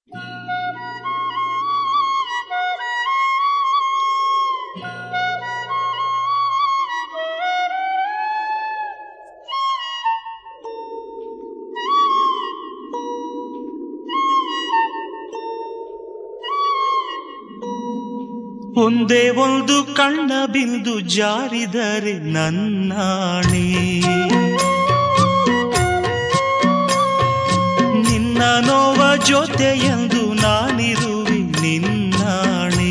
ಒಂದೇ ಒಂದು ಕಣ್ಣ ಬಿಂದು ಜಾರಿದರೆ ನನ್ನಾಣೆ ನಿನ್ನ ನೋವ ಜೊತೆಯೆಂದು ನಾನಿರುವೆ ನಿನ್ನಾಣೆ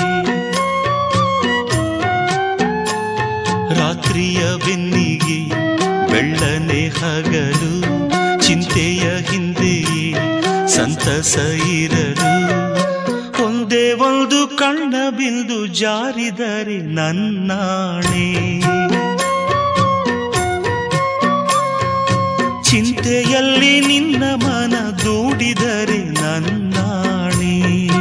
ರಾತ್ರಿಯ ಬೆನ್ನಿಗೆ ಬೆಳ್ಳನೆ ಹಗಲು ಚಿಂತೆಯ ಹಿಂದೆಯೇ ಸಂತಸ ಇರಲು ಒಂದೇ ಒಂದು ಕಣ್ಣ ಬಿಂದು ಜಾರಿದರೆ ನನ್ನಾಣೆ ಚಿಂತೆಯಲ್ಲಿ ನಿನ್ನ ಮನ ದೂಡಿದರೆ ನನ್ನಾಣೆ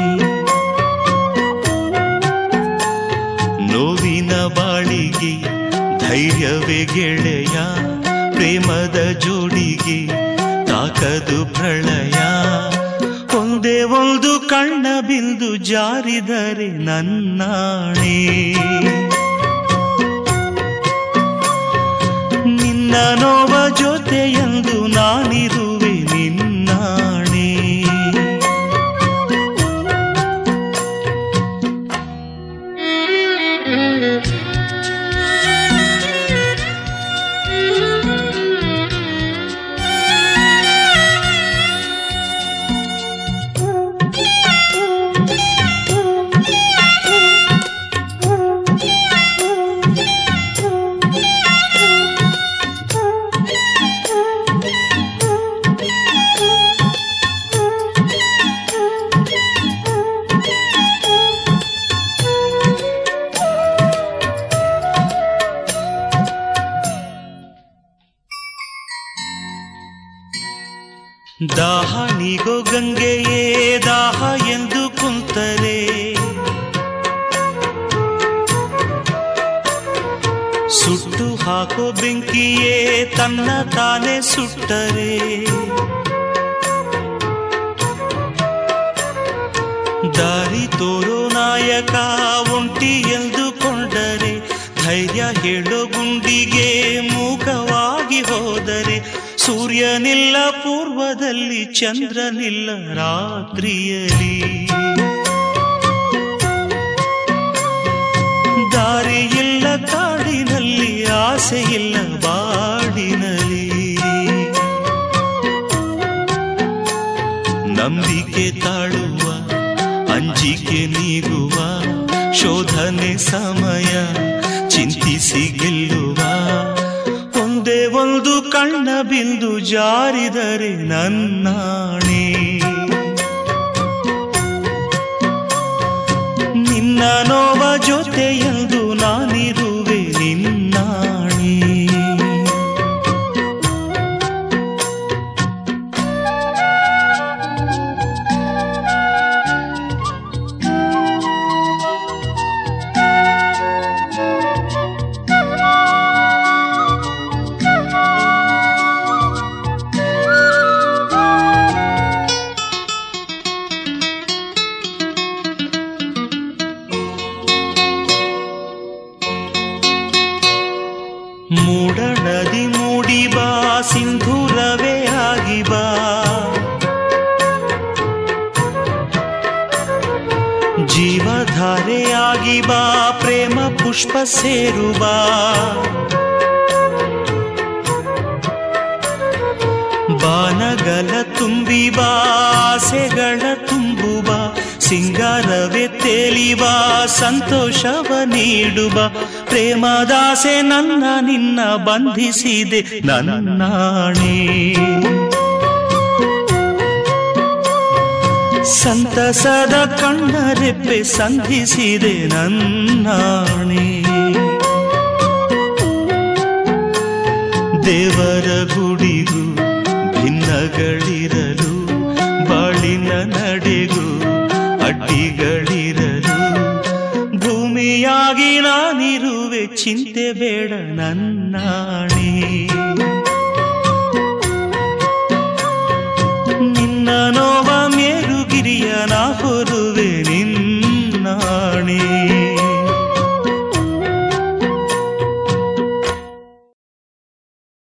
ನೋವಿನ ಬಾಳಿಗೆ ಧೈರ್ಯವೇ ಗೆಳೆಯ ಪ್ರೇಮದ ಜೋಡಿಗೆ ತಾಕದು ಪ್ರಳಯ ಒಂದೇ ಒಂದು ಕಣ್ಣ ಬಿಂದು ಜಾರಿದರೆ ನನ್ನಾಣೆ ನಿನ್ನ ನೋವ ಜೊತೆಯೆಂದು ನಾನಿರುವೆ ನಿನ್ನಾಣೆ ದಾಹ ನೀಗೋ ಗಂಗೆಯೇ ದಾಹ ಎಂದು ಕುಂತರೆ ಸುಟ್ಟು ಹಾಕೋ ಬೆಂಕಿಯೇ ತನ್ನ ತಾನೇ ಸುಟ್ಟರೆ ದಾರಿ ತೋರೋ ನಾಯಕ ಒಂಟಿ ಎಂದುಕೊಂಡರೆ ಧೈರ್ಯ ಹೇಳೋ ಗುಂಡಿಗೆ ಮೂಕವಾಗಿ ಹೋದರೆ ಸೂರ್ಯನಿಲ್ಲ ಪೂರ್ವದಲ್ಲಿ ಚಂದ್ರನಿಲ್ಲ ರಾತ್ರಿಯಲಿ ದಾರಿಯಿಲ್ಲ ಕಾಡಿನಲ್ಲಿ ಆಸೆಯಿಲ್ಲ ಬಾಡಿನಲ್ಲಿ ನಂಬಿಕೆ ತಾಳುವ ಅಂಜಿಕೆ ನೀಗುವ ಶೋಧನೆ ಸಮಯ ಚಿಂತಿಸಿ ಗೆಲ್ಲುವ ಒಂದೇ ಒಂದು ಕಣ್ಣ ಬಿಂದು ಜಾರಿದರೆ ನನ್ನಾಣೆ ನಿನ್ನ ನೋವ ಜೊತೆಯೆಂದು ನಾನಿರುವೆ ನಿನ್ನಾಣೆ ಮೂಡ ನದಿ ಮೂಡಿ ಬಾ ಸಿಂಧೂರವೇ ಆಗಿ ಬಾ ಜೀವಧಾರೆಯಾಗಿ ಬಾ ಪ್ರೇಮ ಪುಷ್ಪ ಸೇರು ಬಾ ಬಾನಗಲ ತುಂಬಿ ಬಾ ಆಸೆಗಳ ತುಂಬು ಬಾ ಸಿಂಗಾರವೇ ತೇಲಿ ಬಾ ಸಂತೋಷವ ನೀಡು ಬಾ ಪ್ರೇಮದಾಸೆ ನನ್ನ ನಿನ್ನ ಬಂಧಿಸಿದೆ ನನ್ನಾಣೆ ಸಂತಸದ ಕಣ್ಣರೆಪ್ಪೆ ಸಂಧಿಸಿದೆ ನನ್ನಾಣೆ ದೇವರ ಗುಡಿಗೂ ಭಿನ್ನಗಳಿರಲು ಬಾಳಿನ ನಡೆಗೂ ಅಡ್ಡಿಗಳಿರಲು ಭೂಮಿಯಾಗಿ ನಾನಿರುವೆ ಚಿಂತೆ ಬೇಡ ನನ್ನಾಣೆ ನಿನ್ನ ನೋವ ಮೇರುಗಿರಿ ಹೊರುವೆ ನಿನ್ನಾಣೆ